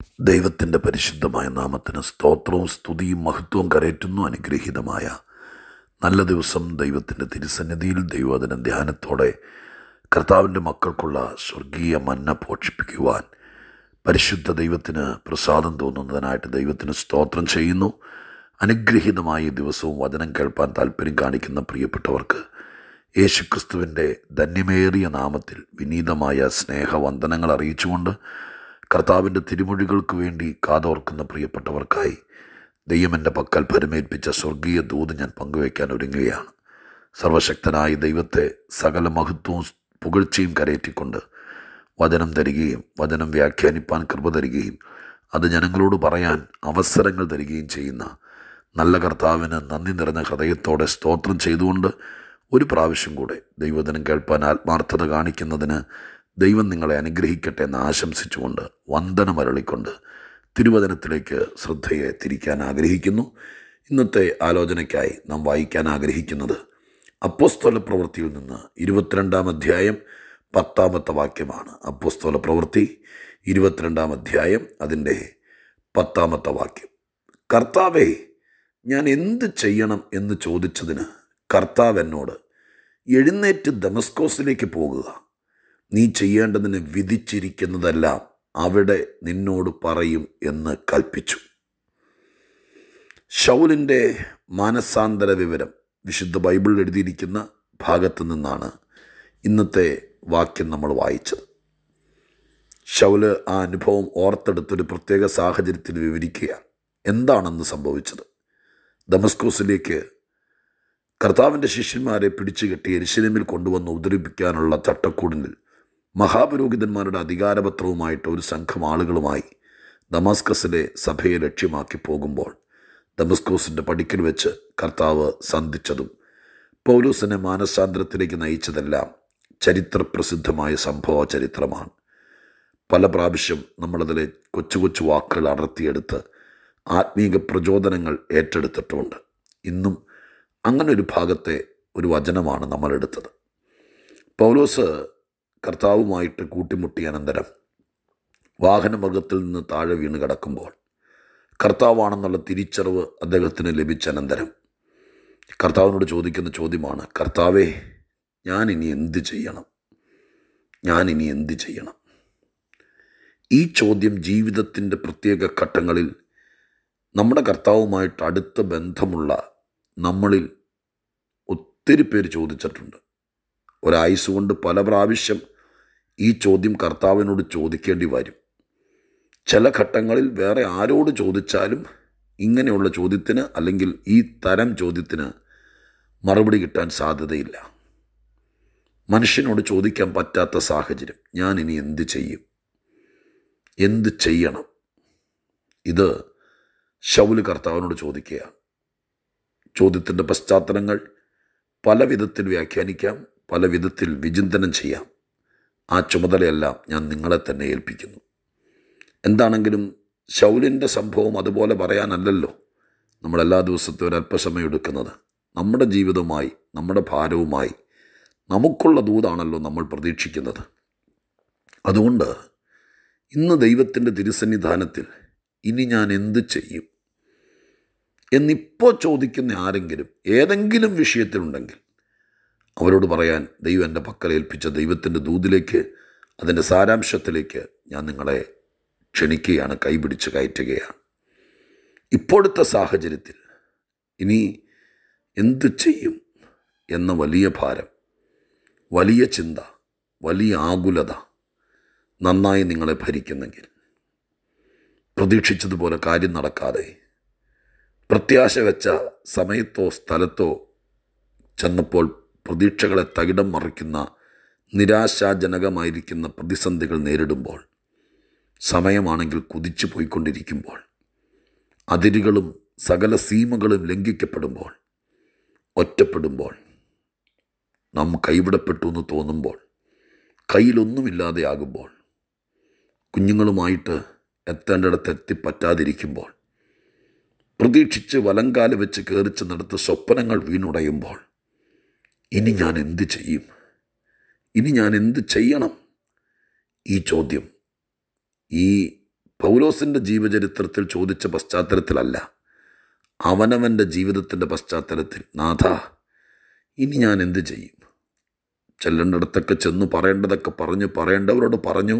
ദൈവത്തിൻ്റെ പരിശുദ്ധമായ നാമത്തിന് സ്തോത്രവും സ്തുതിയും മഹത്വവും കരയറ്റുന്നു അനുഗ്രഹീതമായ നല്ല ദിവസം ദൈവത്തിൻ്റെ തിരുസന്നിധിയിൽ ദൈവവചന ധ്യാനത്തോടെ കർത്താവിൻ്റെ മക്കൾക്കുള്ള സ്വർഗീയ മന്ന പോഷിപ്പിക്കുവാൻ പരിശുദ്ധ ദൈവത്തിന് പ്രസാദം തോന്നുന്നതിനായിട്ട് ദൈവത്തിന് സ്തോത്രം ചെയ്യുന്നു അനുഗ്രഹീതമായ ഈ ദിവസവും വചനം കേൾപ്പാൻ താല്പര്യം കാണിക്കുന്ന പ്രിയപ്പെട്ടവർക്ക് യേശുക്രിസ്തുവിൻ്റെ ധന്യമേറിയ നാമത്തിൽ വിനീതമായ സ്നേഹവന്ദനങ്ങൾ അറിയിച്ചുകൊണ്ട് കർത്താവിൻ്റെ തിരുമൊഴികൾക്ക് വേണ്ടി കാതോർക്കുന്ന പ്രിയപ്പെട്ടവർക്കായി ദൈവം എൻ്റെ പക്കൽ പരമേൽപ്പിച്ച സ്വർഗീയ ദൂത് ഞാൻ പങ്കുവയ്ക്കാൻ ഒരുങ്ങുകയാണ് സർവശക്തനായ ദൈവത്തെ സകല മഹത്വവും പുകഴ്ചയും കരയറ്റിക്കൊണ്ട് വചനം തരികയും വചനം വ്യാഖ്യാനിപ്പാൻ കൃപ തരികയും അത് ജനങ്ങളോട് പറയാൻ അവസരങ്ങൾ തരികയും ചെയ്യുന്ന നല്ല കർത്താവിന് നന്ദി നിറഞ്ഞ ഹൃദയത്തോടെ സ്തോത്രം ചെയ്തുകൊണ്ട് ഒരു പ്രാവശ്യം കൂടെ ദൈവദിനം കേൾപ്പാൻ ആത്മാർത്ഥത കാണിക്കുന്നതിന് ദൈവം നിങ്ങളെ അനുഗ്രഹിക്കട്ടെ എന്ന് ആശംസിച്ചുകൊണ്ട് വന്ദനമരളിക്കൊണ്ട് തിരുവചനത്തിലേക്ക് ശ്രദ്ധയെ തിരിക്കാൻ ആഗ്രഹിക്കുന്നു ഇന്നത്തെ ആലോചനയ്ക്കായി നാം വായിക്കാൻ ആഗ്രഹിക്കുന്നത് അപ്പോസ്തോല പ്രവൃത്തിയിൽ നിന്ന് ഇരുപത്തിരണ്ടാം അധ്യായം പത്താമത്തെ വാക്യമാണ് അപ്പോസ്തോല പ്രവൃത്തി ഇരുപത്തിരണ്ടാം അധ്യായം അതിൻ്റെ പത്താമത്തെ വാക്യം കർത്താവേ ഞാൻ എന്ത് ചെയ്യണം എന്ന് ചോദിച്ചതിന് കർത്താവ് എന്നോട് എഴുന്നേറ്റ് ദമസ്കോസിലേക്ക് പോകുക നീ ചെയ്യേണ്ടതിന് വിധിച്ചിരിക്കുന്നതെല്ലാം അവിടെ നിന്നോട് പറയും എന്ന് കൽപ്പിച്ചു ഷൗലിൻ്റെ മാനസാന്തര വിവരം വിശുദ്ധ ബൈബിളിൽ എഴുതിയിരിക്കുന്ന ഭാഗത്തു നിന്നാണ് ഇന്നത്തെ വാക്യം നമ്മൾ വായിച്ചത് ഷൗല് ആ അനുഭവം ഓർത്തെടുത്തൊരു പ്രത്യേക സാഹചര്യത്തിൽ വിവരിക്കുകയാണ് എന്താണെന്ന് സംഭവിച്ചത് ദമസ്കോസിലേക്ക് കർത്താവിൻ്റെ ശിഷ്യന്മാരെ പിടിച്ചു കെട്ടി എരിശിലമിൽ കൊണ്ടുവന്ന് ഉദ്ധരിപ്പിക്കാനുള്ള ചട്ടക്കൂടിനിൽ മഹാപുരോഹിതന്മാരുടെ അധികാരപത്രവുമായിട്ട് ഒരു സംഘം ആളുകളുമായി ദമാസ്കസിലെ സഭയെ ലക്ഷ്യമാക്കി പോകുമ്പോൾ ദമസ്കോസിൻ്റെ പടിക്കൽ വെച്ച് കർത്താവ് സന്ധിച്ചതും പൗലൂസിനെ മാനസാന്തരത്തിലേക്ക് നയിച്ചതെല്ലാം ചരിത്രപ്രസിദ്ധമായ സംഭവ ചരിത്രമാണ് പല പ്രാവശ്യം നമ്മളതിലെ കൊച്ചു കൊച്ചു വാക്കുകൾ അടർത്തിയെടുത്ത് ആത്മീക പ്രചോദനങ്ങൾ ഏറ്റെടുത്തിട്ടുമുണ്ട് ഇന്നും അങ്ങനെ ഒരു ഭാഗത്തെ ഒരു വചനമാണ് നമ്മൾ എടുത്തത് പൗലോസ് കർത്താവുമായിട്ട് കൂട്ടിമുട്ടിയ അനന്തരം വാഹനമൃഗത്തിൽ നിന്ന് താഴെ വീണ് കിടക്കുമ്പോൾ കർത്താവാണെന്നുള്ള തിരിച്ചറിവ് അദ്ദേഹത്തിന് ലഭിച്ച അനന്തരം കർത്താവിനോട് ചോദിക്കുന്ന ചോദ്യമാണ് കർത്താവേ ഞാൻ ഇനി എന്ത് ചെയ്യണം ഞാൻ ഇനി എന്ത് ചെയ്യണം ഈ ചോദ്യം ജീവിതത്തിൻ്റെ പ്രത്യേക ഘട്ടങ്ങളിൽ നമ്മുടെ കർത്താവുമായിട്ട് അടുത്ത ബന്ധമുള്ള നമ്മളിൽ ഒത്തിരി പേര് ചോദിച്ചിട്ടുണ്ട് ഒരായുസ് കൊണ്ട് പല പ്രാവശ്യം ഈ ചോദ്യം കർത്താവിനോട് ചോദിക്കേണ്ടി വരും ചില ഘട്ടങ്ങളിൽ വേറെ ആരോട് ചോദിച്ചാലും ഇങ്ങനെയുള്ള ചോദ്യത്തിന് അല്ലെങ്കിൽ ഈ തരം ചോദ്യത്തിന് മറുപടി കിട്ടാൻ സാധ്യതയില്ല മനുഷ്യനോട് ചോദിക്കാൻ പറ്റാത്ത സാഹചര്യം ഞാൻ ഇനി എന്ത് ചെയ്യും എന്ത് ചെയ്യണം ഇത് ശൗല് കർത്താവിനോട് ചോദിക്കുകയാണ് ചോദ്യത്തിൻ്റെ പശ്ചാത്തലങ്ങൾ പല വിധത്തിൽ വ്യാഖ്യാനിക്കാം പല വിധത്തിൽ വിചിന്തനം ചെയ്യാം ആ ചുമതലയെല്ലാം ഞാൻ നിങ്ങളെ തന്നെ ഏൽപ്പിക്കുന്നു എന്താണെങ്കിലും ശൗലിൻ്റെ സംഭവം അതുപോലെ പറയാനല്ലല്ലോ നമ്മൾ എല്ലാ ദിവസത്തെ ഒരല്പസമയം എടുക്കുന്നത് നമ്മുടെ ജീവിതവുമായി നമ്മുടെ ഭാരവുമായി നമുക്കുള്ള ദൂതാണല്ലോ നമ്മൾ പ്രതീക്ഷിക്കുന്നത് അതുകൊണ്ട് ഇന്ന് ദൈവത്തിൻ്റെ തിരുസന്നിധാനത്തിൽ ഇനി ഞാൻ എന്ത് ചെയ്യും എന്നിപ്പോൾ ചോദിക്കുന്ന ആരെങ്കിലും ഏതെങ്കിലും വിഷയത്തിലുണ്ടെങ്കിൽ അവരോട് പറയാൻ ദൈവം എൻ്റെ പക്കൽ ഏൽപ്പിച്ച ദൈവത്തിൻ്റെ ദൂതിലേക്ക് അതിൻ്റെ സാരാംശത്തിലേക്ക് ഞാൻ നിങ്ങളെ ക്ഷണിക്കുകയാണ് കൈപിടിച്ച് കയറ്റുകയാണ് ഇപ്പോഴത്തെ സാഹചര്യത്തിൽ ഇനി എന്തു ചെയ്യും എന്ന വലിയ ഭാരം വലിയ ചിന്ത വലിയ ആകുലത നന്നായി നിങ്ങളെ ഭരിക്കുന്നെങ്കിൽ പ്രതീക്ഷിച്ചതുപോലെ കാര്യം നടക്കാതെ പ്രത്യാശ വെച്ച സമയത്തോ സ്ഥലത്തോ ചെന്നപ്പോൾ പ്രതീക്ഷകളെ തകിടം മറിക്കുന്ന നിരാശാജനകമായിരിക്കുന്ന പ്രതിസന്ധികൾ നേരിടുമ്പോൾ സമയമാണെങ്കിൽ കുതിച്ചു പോയിക്കൊണ്ടിരിക്കുമ്പോൾ അതിരുകളും സകല സീമകളും ലംഘിക്കപ്പെടുമ്പോൾ ഒറ്റപ്പെടുമ്പോൾ നാം കൈവിടപ്പെട്ടു എന്ന് തോന്നുമ്പോൾ കയ്യിലൊന്നുമില്ലാതെയാകുമ്പോൾ കുഞ്ഞുങ്ങളുമായിട്ട് എത്തേണ്ടിടത്ത് എത്തിപ്പറ്റാതിരിക്കുമ്പോൾ പ്രതീക്ഷിച്ച് വലങ്കാല് വെച്ച് കയറിച്ച് നടത്ത് സ്വപ്നങ്ങൾ വീണുടയുമ്പോൾ ഇനി ഞാൻ എന്ത് ചെയ്യും ഇനി ഞാൻ എന്ത് ചെയ്യണം ഈ ചോദ്യം ഈ പൗലോസിൻ്റെ ജീവചരിത്രത്തിൽ ചോദിച്ച പശ്ചാത്തലത്തിലല്ല അവനവൻ്റെ ജീവിതത്തിൻ്റെ പശ്ചാത്തലത്തിൽ നാഥ ഇനി ഞാൻ എന്ത് ചെയ്യും ചെല്ലേണ്ടിടത്തൊക്കെ ചെന്ന് പറയേണ്ടതൊക്കെ പറഞ്ഞു പറയേണ്ടവരോട് പറഞ്ഞു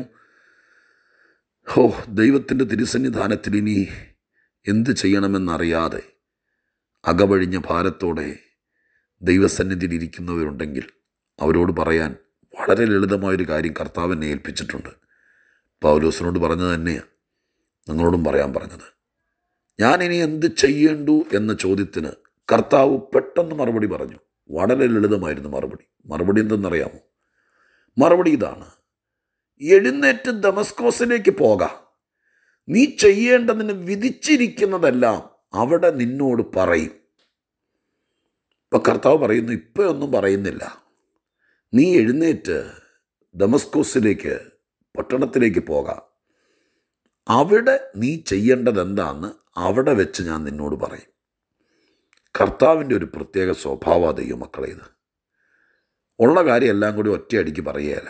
ഹോ ദൈവത്തിൻ്റെ തിരുസന്നിധാനത്തിൽ ഇനി എന്ത് ചെയ്യണമെന്നറിയാതെ അകവഴിഞ്ഞ ഭാരത്തോടെ ദൈവസന്നിധിയിൽ ഇരിക്കുന്നവരുണ്ടെങ്കിൽ അവരോട് പറയാൻ വളരെ ലളിതമായൊരു കാര്യം കർത്താവിനെ ഏൽപ്പിച്ചിട്ടുണ്ട് പൗലോസിനോട് പറഞ്ഞത് തന്നെയാണ് നിങ്ങളോടും പറയാൻ പറഞ്ഞത് ഞാൻ ഇനി എന്ത് ചെയ്യേണ്ടു എന്ന ചോദ്യത്തിന് കർത്താവ് പെട്ടെന്ന് മറുപടി പറഞ്ഞു വളരെ ലളിതമായിരുന്നു മറുപടി മറുപടി എന്തെന്നറിയാമോ മറുപടി ഇതാണ് എഴുന്നേറ്റ് ദമസ്കോസിലേക്ക് പോകാം നീ ചെയ്യേണ്ടതിന് വിധിച്ചിരിക്കുന്നതെല്ലാം അവിടെ നിന്നോട് പറയും ഇപ്പൊ കർത്താവ് പറയുന്നു ഇപ്പം ഒന്നും പറയുന്നില്ല നീ എഴുന്നേറ്റ് ദമസ്കോസിലേക്ക് പട്ടണത്തിലേക്ക് പോകാം അവിടെ നീ ചെയ്യേണ്ടത് എന്താന്ന് അവിടെ വെച്ച് ഞാൻ നിന്നോട് പറയും കർത്താവിൻ്റെ ഒരു പ്രത്യേക സ്വഭാവ ദൈവം മക്കളെ ഇത് ഉള്ള കാര്യം എല്ലാം കൂടി ഒറ്റയടിക്ക് പറയുകയല്ല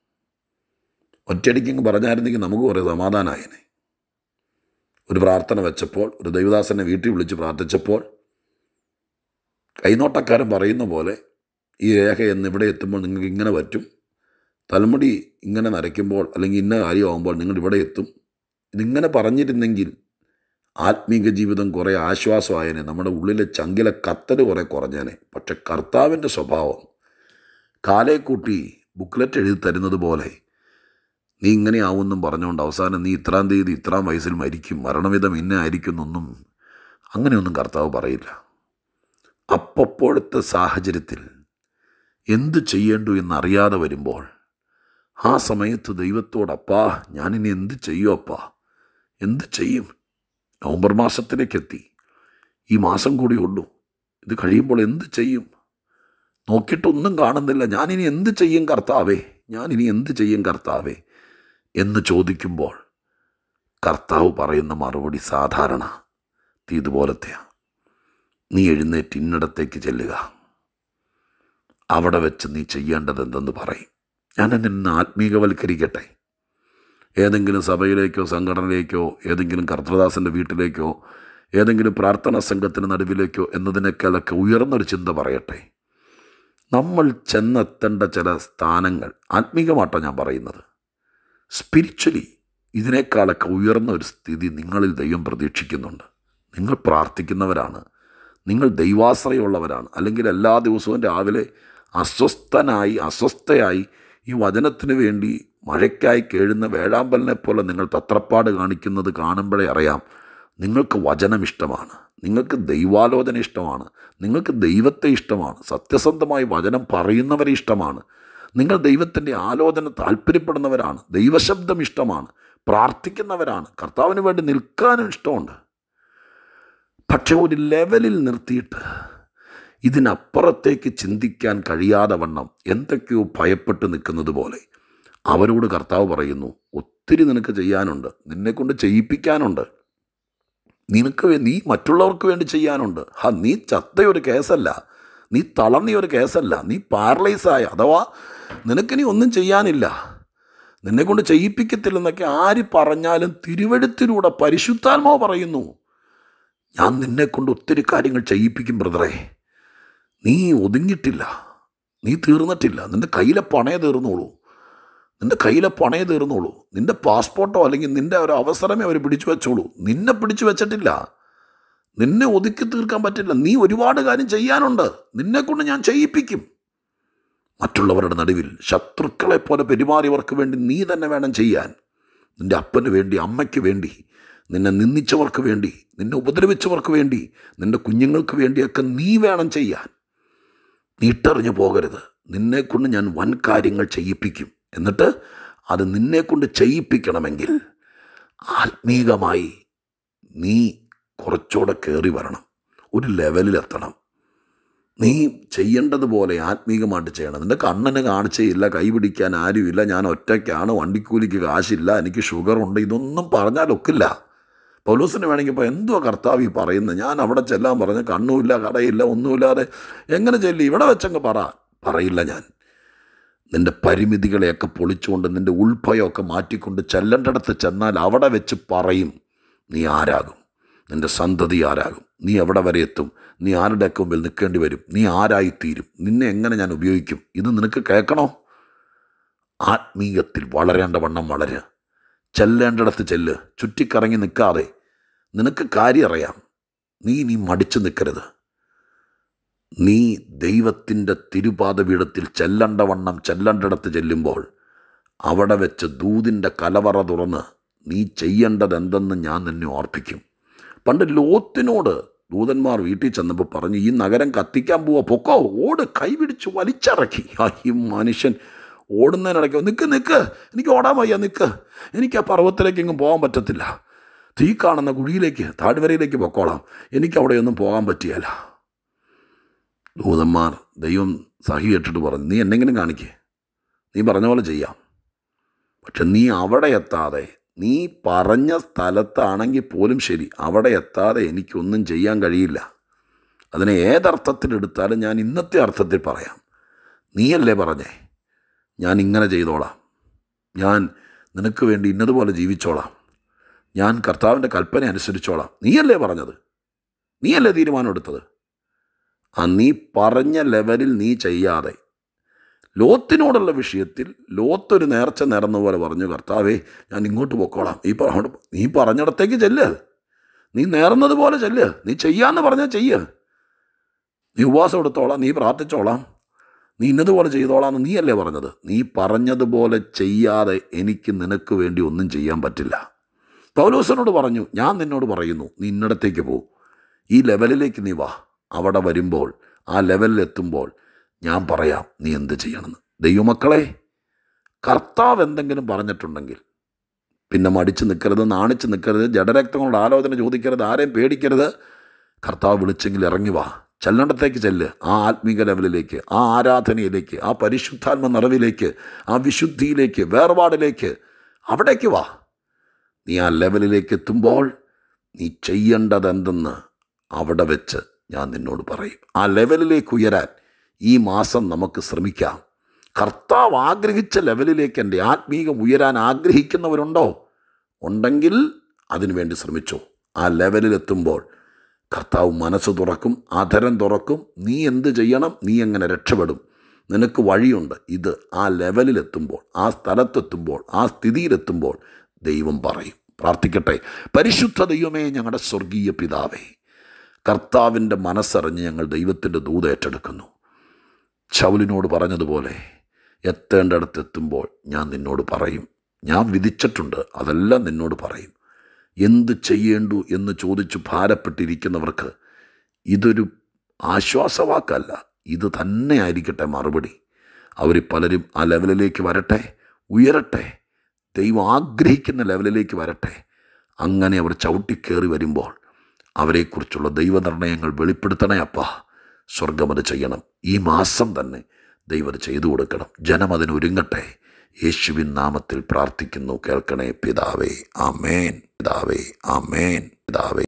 ഒറ്റയടിക്ക് പറഞ്ഞായിരുന്നെങ്കിൽ നമുക്ക് കുറേ സമാധാനമായേനെ ഒരു പ്രാർത്ഥന വെച്ചപ്പോൾ ഒരു ദൈവദാസനെ വീട്ടിൽ വിളിച്ച് പ്രാർത്ഥിച്ചപ്പോൾ കൈനോട്ടക്കാരൻ പറയുന്ന പോലെ ഈ രേഖ എന്ന് ഇവിടെ എത്തുമ്പോൾ നിങ്ങൾക്ക് ഇങ്ങനെ പറ്റും തലമുടി ഇങ്ങനെ നരയ്ക്കുമ്പോൾ അല്ലെങ്കിൽ ഇന്ന കാര്യമാകുമ്പോൾ നിങ്ങൾ ഇവിടെ എത്തും ഇതിങ്ങനെ പറഞ്ഞിരുന്നെങ്കിൽ ആത്മീക ജീവിതം കുറേ ആശ്വാസമായേനെ നമ്മുടെ ഉള്ളിലെ ചങ്കിലെ കത്തൽ കുറേ കുറഞ്ഞേനെ പക്ഷെ കർത്താവിൻ്റെ സ്വഭാവം കാലേ കൂട്ടി ബുക്ക്ലെറ്റ് എഴുതി തരുന്നത് പോലെ നീ ഇങ്ങനെയാവുമെന്നും പറഞ്ഞുകൊണ്ട് അവസാനം നീ ഇത്രാം തീയതി ഇത്രാം വയസ്സിൽ മരിക്കും മരണവിധം ഇന്ന ആയിരിക്കും എന്നൊന്നും അങ്ങനെയൊന്നും കർത്താവ് പറയില്ല അപ്പപ്പോഴത്തെ സാഹചര്യത്തിൽ എന്ത് ചെയ്യേണ്ടു എന്നറിയാതെ വരുമ്പോൾ ആ സമയത്ത് ദൈവത്തോടപ്പാ ഞാനിനി എന്ത് ചെയ്യും അപ്പാ എന്ത് ചെയ്യും നവംബർ മാസത്തിലേക്ക് എത്തി ഈ മാസം കൂടി ഉള്ളൂ ഇത് കഴിയുമ്പോൾ എന്ത് ചെയ്യും നോക്കിയിട്ടൊന്നും കാണുന്നില്ല ഞാനിനി എന്ത് ചെയ്യും കർത്താവേ ഞാനിനി എന്ത് ചെയ്യും കർത്താവേ എന്ന് ചോദിക്കുമ്പോൾ കർത്താവ് പറയുന്ന മറുപടി സാധാരണ ഇതുപോലത്തെയാണ് നീ എഴുന്നേറ്റ് ഇന്നിടത്തേക്ക് ചെല്ലുക അവിടെ വെച്ച് നീ ചെയ്യേണ്ടത് എന്തെന്ന് പറയും ഞാൻ നിന്നെ ആത്മീകവൽക്കരിക്കട്ടെ ഏതെങ്കിലും സഭയിലേക്കോ സംഘടനയിലേക്കോ ഏതെങ്കിലും കർത്തദാസൻ്റെ വീട്ടിലേക്കോ ഏതെങ്കിലും പ്രാർത്ഥനാ സംഘത്തിന് നടുവിലേക്കോ എന്നതിനേക്കാളൊക്കെ ഉയർന്നൊരു ചിന്ത പറയട്ടെ നമ്മൾ ചെന്നെത്തേണ്ട ചില സ്ഥാനങ്ങൾ ആത്മീകമായിട്ടാണ് ഞാൻ പറയുന്നത് സ്പിരിച്വലി ഇതിനേക്കാളൊക്കെ ഉയർന്ന ഒരു സ്ഥിതി നിങ്ങളിൽ ദൈവം പ്രതീക്ഷിക്കുന്നുണ്ട് നിങ്ങൾ പ്രാർത്ഥിക്കുന്നവരാണ് നിങ്ങൾ ദൈവാശ്രയമുള്ളവരാണ് അല്ലെങ്കിൽ എല്ലാ ദിവസവും രാവിലെ അസ്വസ്ഥനായി അസ്വസ്ഥയായി ഈ വചനത്തിന് വേണ്ടി മഴയ്ക്കായി കേഴുന്ന വേഴാമ്പലിനെ പോലെ നിങ്ങൾ തത്രപ്പാട് കാണിക്കുന്നത് കാണുമ്പോഴേ അറിയാം നിങ്ങൾക്ക് വചനം ഇഷ്ടമാണ് നിങ്ങൾക്ക് ദൈവാലോചന ഇഷ്ടമാണ് നിങ്ങൾക്ക് ദൈവത്തെ ഇഷ്ടമാണ് സത്യസന്ധമായി വചനം പറയുന്നവരെ ഇഷ്ടമാണ് നിങ്ങൾ ദൈവത്തിൻ്റെ ആലോചന താല്പര്യപ്പെടുന്നവരാണ് ദൈവശബ്ദം ഇഷ്ടമാണ് പ്രാർത്ഥിക്കുന്നവരാണ് കർത്താവിന് വേണ്ടി നിൽക്കാനും ഇഷ്ടമുണ്ട് പക്ഷെ ഒരു ലെവലിൽ നിർത്തിയിട്ട് ഇതിനപ്പുറത്തേക്ക് ചിന്തിക്കാൻ കഴിയാതെ വണ്ണം എന്തൊക്കെയോ ഭയപ്പെട്ട് നിൽക്കുന്നത് പോലെ അവരോട് കർത്താവ് പറയുന്നു ഒത്തിരി നിനക്ക് ചെയ്യാനുണ്ട് നിന്നെക്കൊണ്ട് ചെയ്യിപ്പിക്കാനുണ്ട് നിനക്ക് വേ- നീ മറ്റുള്ളവർക്ക് വേണ്ടി ചെയ്യാനുണ്ട് ഹാ നീ ചത്തയൊരു കേസല്ല നീ തളർന്നിയൊരു കേസല്ല നീ പാരലൈസായ അഥവാ നിനക്കിനി ഒന്നും ചെയ്യാനില്ല നിന്നെക്കൊണ്ട് ചെയ്യിപ്പിക്കത്തില്ലെന്നൊക്കെ ആര് പറഞ്ഞാലും തിരുവഴുത്തിലൂടെ പരിശുദ്ധാത്മാവ് പറയുന്നു ഞാൻ നിന്നെക്കൊണ്ട് ഒത്തിരി കാര്യങ്ങൾ ചെയ്യിപ്പിക്കും ബ്രദറെ നീ ഒതുങ്ങിയിട്ടില്ല നീ തീർന്നിട്ടില്ല നിൻ്റെ കയ്യിലെ പണയ തീർന്നോളൂ നിൻ്റെ കയ്യിലെ പണയ തീർന്നോളൂ നിൻ്റെ പാസ്പോർട്ടോ അല്ലെങ്കിൽ നിൻ്റെ ഒരു അവസരമേ അവർ പിടിച്ചു വെച്ചോളൂ നിന്നെ പിടിച്ചു വെച്ചിട്ടില്ല നിന്നെ ഒതുക്കി തീർക്കാൻ പറ്റില്ല നീ ഒരുപാട് കാര്യം ചെയ്യാനുണ്ട് നിന്നെക്കൊണ്ട് ഞാൻ ചെയ്യിപ്പിക്കും മറ്റുള്ളവരുടെ നടുവിൽ ശത്രുക്കളെ പോലെ പെരുമാറിയവർക്ക് വേണ്ടി നീ തന്നെ വേണം ചെയ്യാൻ നിൻ്റെ അപ്പന് വേണ്ടി അമ്മയ്ക്ക് വേണ്ടി നിന്നെ നിന്ദിച്ചവർക്ക് വേണ്ടി നിന്നെ ഉപദ്രവിച്ചവർക്ക് വേണ്ടി നിൻ്റെ കുഞ്ഞുങ്ങൾക്ക് വേണ്ടിയൊക്കെ നീ വേണം ചെയ്യാൻ നീ ഇട്ടെറിഞ്ഞു പോകരുത് നിന്നെക്കൊണ്ട് ഞാൻ വൻ കാര്യങ്ങൾ ചെയ്യിപ്പിക്കും എന്നിട്ട് അത് നിന്നെക്കൊണ്ട് ചെയ്യിപ്പിക്കണമെങ്കിൽ ആത്മീകമായി നീ കുറച്ചുകൂടെ കയറി വരണം ഒരു ലെവലിലെത്തണം നീ ചെയ്യേണ്ടതുപോലെ ആത്മീകമായിട്ട് ചെയ്യണം നിൻ്റെ കണ്ണന് കാണിച്ചയില്ല കൈപിടിക്കാൻ ആരുമില്ല ഞാൻ ഒറ്റയ്ക്കാണ് വണ്ടിക്കൂലിക്ക് കാശില്ല എനിക്ക് ഷുഗറുണ്ട് ഇതൊന്നും പറഞ്ഞാലൊക്കില്ല പൗലോസിന് വേണമെങ്കിൽ ഇപ്പോൾ എന്തുവാ കർത്താവ് ഈ പറയുന്നത് ഞാൻ അവിടെ ചെല്ലാൻ പറഞ്ഞ് കണ്ണുമില്ല കടയില്ല ഒന്നുമില്ലാതെ എങ്ങനെ ചെല്ലി ഇവിടെ വെച്ചങ്ങ് പറ പറയില്ല ഞാൻ നിൻ്റെ പരിമിതികളെയൊക്കെ പൊളിച്ചുകൊണ്ട് നിൻ്റെ ഉൾഭയമൊക്കെ മാറ്റിക്കൊണ്ട് ചെല്ലേണ്ടടത്ത് ചെന്നാൽ അവിടെ വെച്ച് പറയും നീ ആരാകും നിൻ്റെ സന്തതി ആരാകും നീ എവിടെ വരെ എത്തും നീ ആരുടെയൊക്കെ മുമ്പിൽ നിൽക്കേണ്ടി വരും നീ ആരായിത്തീരും നിന്നെ എങ്ങനെ ഞാൻ ഉപയോഗിക്കും ഇത് നിനക്ക് കേൾക്കണോ ആത്മീയത്തിൽ വളരേണ്ട വണ്ണം വളരുക ചെല്ലേണ്ടിടത്ത് ചെല്ല് ചുറ്റിക്കറങ്ങി നിൽക്കാതെ നിനക്ക് കാര്യം അറിയാം നീ നീ മടിച്ചു നിൽക്കരുത് നീ ദൈവത്തിൻ്റെ തിരുപാദപീഠത്തിൽ ചെല്ലണ്ട വണ്ണം ചെല്ലേണ്ടിടത്ത് ചെല്ലുമ്പോൾ അവിടെ വെച്ച് ദൂതിൻ്റെ കലവറ തുറന്ന് നീ ചെയ്യേണ്ടത് എന്തെന്ന് ഞാൻ നിന്നെ ഓർപ്പിക്കും പണ്ട് ലോത്തിനോട് ദൂതന്മാർ വീട്ടിൽ ചെന്നപ്പോൾ പറഞ്ഞു ഈ നഗരം കത്തിക്കാൻ പോവാ പൊക്കോ ഓട് കൈപിടിച്ച് വലിച്ചിറക്കി ആ ഈ മനുഷ്യൻ ഓടുന്നതിനിടയ്ക്ക് നിൽക്ക് നിൽക്ക് എനിക്ക് ഓടാൻ വയ്യ നിൽക്ക് എനിക്ക് ആ പർവ്വത്തിലേക്ക് എങ്ങും പോകാൻ പറ്റത്തില്ല തീ കാണുന്ന കുഴിയിലേക്ക് താഴ്വരയിലേക്ക് പൊക്കോളാം എനിക്ക് അവിടെയൊന്നും പോകാൻ പറ്റിയല്ല ദൂതന്മാർ ദൈവം സഹി കേട്ടിട്ട് പറഞ്ഞു നീ എന്നെങ്കിലും കാണിക്കേ നീ പറഞ്ഞ പോലെ ചെയ്യാം പക്ഷെ നീ അവിടെ എത്താതെ നീ പറഞ്ഞ സ്ഥലത്താണെങ്കിൽ പോലും ശരി അവിടെ എത്താതെ എനിക്കൊന്നും ചെയ്യാൻ കഴിയില്ല അതിനെ ഏതർത്ഥത്തിലെടുത്താലും ഞാൻ ഇന്നത്തെ അർത്ഥത്തിൽ പറയാം നീയല്ലേ പറഞ്ഞേ ഞാൻ ഇങ്ങനെ ചെയ്തോളാം ഞാൻ നിനക്ക് വേണ്ടി ഇന്നതുപോലെ ജീവിച്ചോളാം ഞാൻ കർത്താവിൻ്റെ കൽപ്പന അനുസരിച്ചോളാം നീയല്ലേ പറഞ്ഞത് നീയല്ലേ തീരുമാനം എടുത്തത് ആ നീ പറഞ്ഞ ലെവലിൽ നീ ചെയ്യാതെ ലോത്തിനോടുള്ള വിഷയത്തിൽ ലോത്തൊരു നേർച്ച നേർന്ന പോലെ പറഞ്ഞു കർത്താവേ ഞാൻ ഇങ്ങോട്ട് പൊക്കോളാം നീ പറ നീ പറഞ്ഞിടത്തേക്ക് ചെല്ല് നീ നേർന്നതുപോലെ ചെല്ല് നീ ചെയ്യാന്ന് പറഞ്ഞാൽ ചെയ്യ് നീ ഉപവാസം എടുത്തോളാം നീ പ്രാർത്ഥിച്ചോളാം നീ ഇന്നതുപോലെ ചെയ്തോളാം എന്ന് നീയല്ലേ പറഞ്ഞത് നീ പറഞ്ഞതുപോലെ ചെയ്യാതെ എനിക്ക് നിനക്ക് വേണ്ടി ഒന്നും ചെയ്യാൻ പറ്റില്ല പൗലോസനോട് പറഞ്ഞു ഞാൻ നിന്നോട് പറയുന്നു നീ ഇന്നിടത്തേക്ക് പോ ഈ ലെവലിലേക്ക് നീ വാ അവിടെ വരുമ്പോൾ ആ ലെവലിലെത്തുമ്പോൾ ഞാൻ പറയാം നീ എന്ത് ചെയ്യണമെന്ന് ദൈവമക്കളെ കർത്താവ് എന്തെങ്കിലും പറഞ്ഞിട്ടുണ്ടെങ്കിൽ പിന്നെ മടിച്ച് നിൽക്കരുത് നാണിച്ച് നിൽക്കരുത് ജഡരക്തങ്ങളുടെ ആലോചന ചോദിക്കരുത് ആരെയും പേടിക്കരുത് കർത്താവ് വിളിച്ചെങ്കിൽ ഇറങ്ങി വാ ചെല്ലേണ്ടത്തേക്ക് ചെല്ല് ആ ആത്മീക ലെവലിലേക്ക് ആ ആരാധനയിലേക്ക് ആ പരിശുദ്ധാത്മ നിറവിലേക്ക് ആ വിശുദ്ധിയിലേക്ക് വേർപാടിലേക്ക് അവിടേക്ക് വാ നീ ആ ലെവലിലേക്ക് എത്തുമ്പോൾ നീ ചെയ്യേണ്ടത് എന്തെന്ന് അവിടെ വെച്ച് ഞാൻ നിന്നോട് പറയും ആ ലെവലിലേക്ക് ഉയരാൻ ഈ മാസം നമുക്ക് ശ്രമിക്കാം കർത്താവ് ആഗ്രഹിച്ച ലെവലിലേക്ക് എൻ്റെ ആത്മീകം ഉയരാൻ ആഗ്രഹിക്കുന്നവരുണ്ടോ ഉണ്ടെങ്കിൽ അതിനുവേണ്ടി ശ്രമിച്ചു ആ ലെവലിലെത്തുമ്പോൾ കർത്താവ് മനസ്സ് തുറക്കും അധരം തുറക്കും നീ എന്ത് ചെയ്യണം നീ എങ്ങനെ രക്ഷപ്പെടും നിനക്ക് വഴിയുണ്ട് ഇത് ആ ലെവലിലെത്തുമ്പോൾ ആ സ്ഥലത്തെത്തുമ്പോൾ ആ സ്ഥിതിയിലെത്തുമ്പോൾ ദൈവം പറയും പ്രാർത്ഥിക്കട്ടെ പരിശുദ്ധ ദൈവമേ ഞങ്ങളുടെ സ്വർഗീയ പിതാവേ കർത്താവിൻ്റെ മനസ്സറിഞ്ഞ് ഞങ്ങൾ ദൈവത്തിൻ്റെ ദൂത ഏറ്റെടുക്കുന്നു ശൗലിനോട് പറഞ്ഞതുപോലെ എത്തേണ്ടടുത്ത് എത്തുമ്പോൾ ഞാൻ നിന്നോട് പറയും ഞാൻ വിധിച്ചിട്ടുണ്ട് അതെല്ലാം നിന്നോട് പറയും എന്ത് ചെയ്യേണ്ടു എന്ന് ചോദിച്ച് ഭാരപ്പെട്ടിരിക്കുന്നവർക്ക് ഇതൊരു ആശ്വാസവാക്കല്ല ഇത് തന്നെ ആയിരിക്കട്ടെ മറുപടി അവർ പലരും ആ ലെവലിലേക്ക് വരട്ടെ ഉയരട്ടെ ദൈവം ആഗ്രഹിക്കുന്ന ലെവലിലേക്ക് വരട്ടെ അങ്ങനെ അവർ ചവിട്ടിക്കേറി വരുമ്പോൾ അവരെക്കുറിച്ചുള്ള ദൈവനിർണയങ്ങൾ വെളിപ്പെടുത്തണേ അപ്പ സ്വർഗം അത് ചെയ്യണം ഈ മാസം തന്നെ ദൈവം അത് ചെയ്തു കൊടുക്കണം ജനം അതിന് ഒരുങ്ങട്ടെ യേശുവിൻ നാമത്തിൽ പ്രാർത്ഥിക്കുന്നു കേൾക്കണേ പിതാവേ ആമേൻ പിതാവേ ആമേൻ പിതാവേ